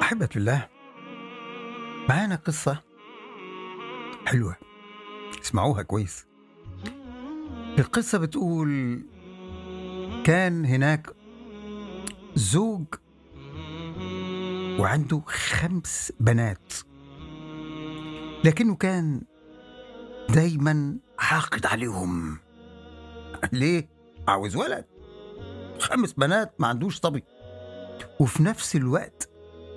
أحبة الله معانا قصة حلوة اسمعوها كويس القصة بتقول كان هناك زوج وعنده خمس بنات لكنه كان دايما حاقد عليهم ليه؟ عاوز ولد خمس بنات ما عندوش صبي وفي نفس الوقت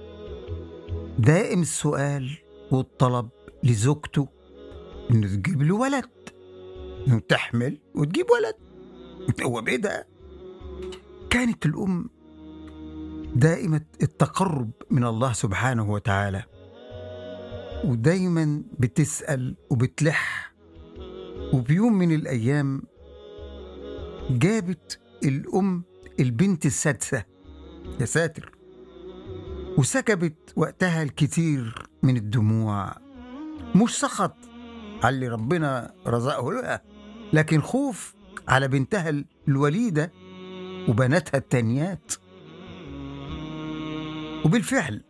دائم السؤال والطلب لزوجته انه تجيب له ولد انه تحمل وتجيب ولد هو بإيدها كانت الأم دائمة التقرب من الله سبحانه وتعالى ودايما بتسأل وبتلح وبيوم من الأيام جابت الأم البنت السادسة يا ساتر وسكبت وقتها الكثير من الدموع مش سخط على اللي ربنا رزقه لها لكن خوف على بنتها الوليدة وبناتها التانيات وبالفعل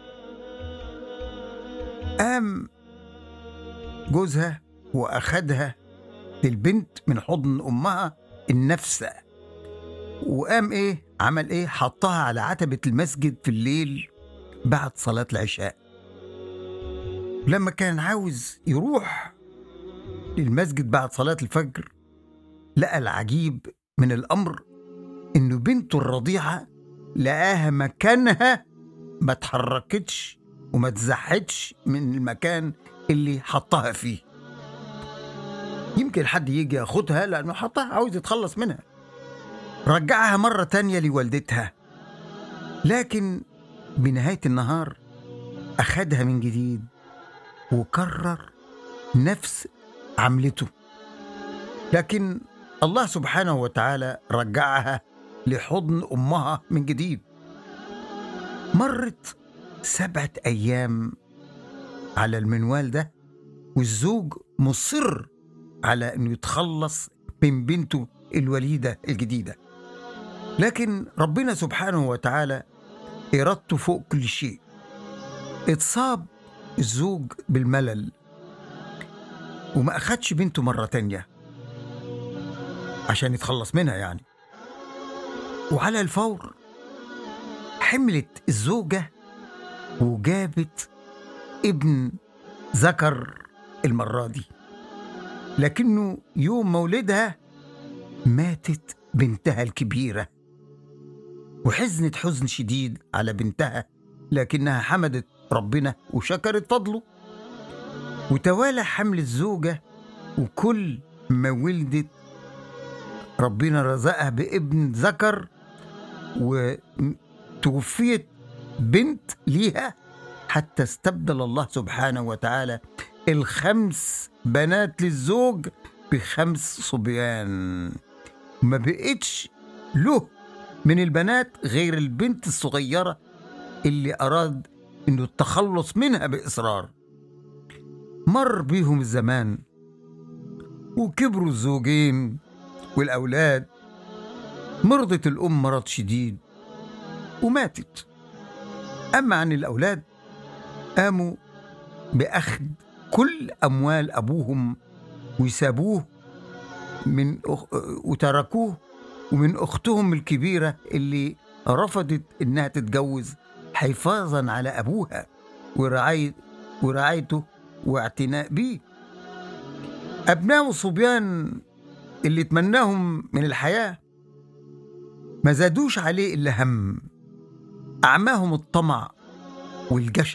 قام جوزها وأخدها البنت من حضن أمها النفسة وقام إيه عمل إيه حطها على عتبة المسجد في الليل بعد صلاة العشاء لما كان عاوز يروح للمسجد بعد صلاة الفجر لقى العجيب من الأمر إنه بنته الرضيعة لقاها مكانها ما اتحركتش وما اتزحتش من المكان اللي حطها فيه يمكن حد يجي ياخدها لأنه حطها عاوز يتخلص منها رجعها مرة تانية لوالدتها لكن بنهاية النهار أخدها من جديد وكرر نفس عملته لكن الله سبحانه وتعالى رجعها لحضن أمها من جديد مرت سبعة أيام على المنوال ده والزوج مصر على أنه يتخلص من بنته الوليدة الجديدة لكن ربنا سبحانه وتعالى إرادته فوق كل شيء اتصاب الزوج بالملل وما أخدش بنته مرة تانية عشان يتخلص منها يعني وعلى الفور حملت الزوجة وجابت ابن ذكر المرة دي لكنه يوم مولدها ماتت بنتها الكبيرة وحزنت حزن شديد على بنتها لكنها حمدت ربنا وشكرت فضله وتوالى حمل الزوجة وكل ما ولدت ربنا رزقها بابن ذكر وتوفيت بنت ليها حتى استبدل الله سبحانه وتعالى الخمس بنات للزوج بخمس صبيان ما بقتش له من البنات غير البنت الصغيرة اللي أراد إنه التخلص منها بإصرار مر بيهم الزمان وكبروا الزوجين والأولاد مرضت الأم مرض شديد وماتت أما عن الأولاد قاموا بأخذ كل أموال أبوهم ويسابوه من أخ... وتركوه ومن أختهم الكبيرة اللي رفضت إنها تتجوز حفاظا على أبوها ورعاية ورعايته واعتناء بيه أبناء الصبيان اللي تمناهم من الحياة ما زادوش عليه إلا هم أعماهم الطمع والجشع